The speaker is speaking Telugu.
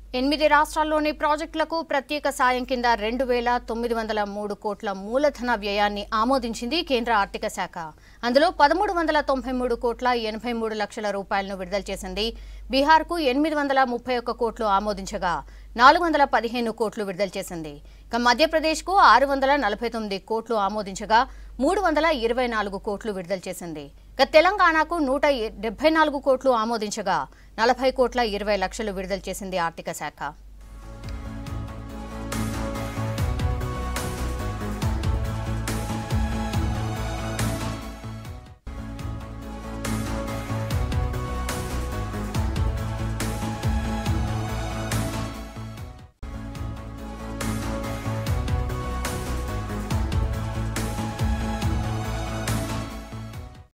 ఎనిమిది రాష్ట్రాల్లోని ప్రాజెక్టులకు ప్రత్యేక సాయం కింద రెండు వేల తొమ్మిది వందల మూడు కోట్ల మూలధన వ్యయాన్ని ఆమోదించింది కేంద్ర ఆర్థిక శాఖ అందులో పదమూడు వందల తొంభై మూడు కోట్ల ఎనభై మూడు లక్షల రూపాయలను విడుదల చేసింది బీహార్కు ఎనిమిది వందల ముప్పై ఒక్క కోట్లు ఆమోదించగా నాలుగు వందల పదిహేను కోట్లు విడుదల చేసింది ఇక మధ్యప్రదేశ్కు ఆరు వందల నలభై తొమ్మిది కోట్లు ఆమోదించగా మూడు వందల ఇరవై నాలుగు కోట్లు విడుదల చేసింది ఇక తెలంగాణకు నూట డెబ్బై నాలుగు కోట్లు ఆమోదించగా నలభై కోట్ల ఇరవై లక్షలు విడుదల చేసింది ఆర్థిక శాఖ